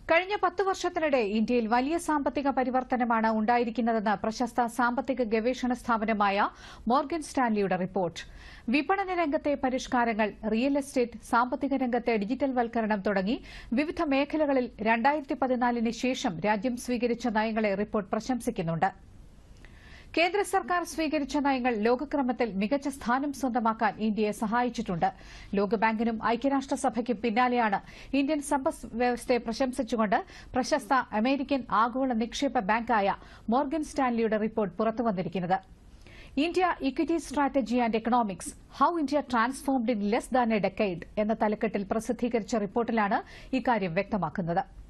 കഴിഞ്ഞ പത്ത് വർഷത്തിനിടെ ഇന്ത്യയിൽ വലിയ സാമ്പത്തിക പരിവർത്തനമാണ് ഉണ്ടായിരിക്കുന്നതെന്ന് പ്രശസ്ത സാമ്പത്തിക ഗവേഷണ സ്ഥാപനമായ മോർഗൻ സ്റ്റാൻലിയുടെ റിപ്പോർട്ട് വിപണന രംഗത്തെ പരിഷ്കാരങ്ങൾ റിയൽ എസ്റ്റേറ്റ് സാമ്പത്തിക രംഗത്തെ ഡിജിറ്റൽ വൽക്കരണം തുടങ്ങി വിവിധ മേഖലകളിൽ രണ്ടായിരത്തി പതിനാലിന് ശേഷം രാജ്യം സ്വീകരിച്ച നയങ്ങളെ റിപ്പോർട്ട് പ്രശംസിക്കുന്നുണ്ട് കേന്ദ്ര സർക്കാർ സ്വീകരിച്ച നയങ്ങൾ ലോകക്രമത്തിൽ മികച്ച സ്ഥാനം സ്വന്തമാക്കാൻ ഇന്ത്യയെ സഹായിച്ചിട്ടുണ്ട് ലോകബാങ്കിനും ഐക്യരാഷ്ട്രസഭയ്ക്കും പിന്നാലെയാണ് ഇന്ത്യൻ സമ്പദ് വ്യവസ്ഥയെ പ്രശംസിച്ചുകൊണ്ട് പ്രശസ്ത അമേരിക്കൻ ആഗോള നിക്ഷേപ ബാങ്കായ മോർഗൻ സ്റ്റാൻലിയുടെ റിപ്പോർട്ട് പുറത്തുവന്നിരിക്കുന്നത് India equity strategy and economics how India transformed in less than a decade എന്ന തലക്കെട്ടിൽ പ്രസിദ്ധീകരിച്ച റിപ്പോർട്ടിലാണ് ഇക്കാര്യം വ്യക്തമാക്കുന്നത്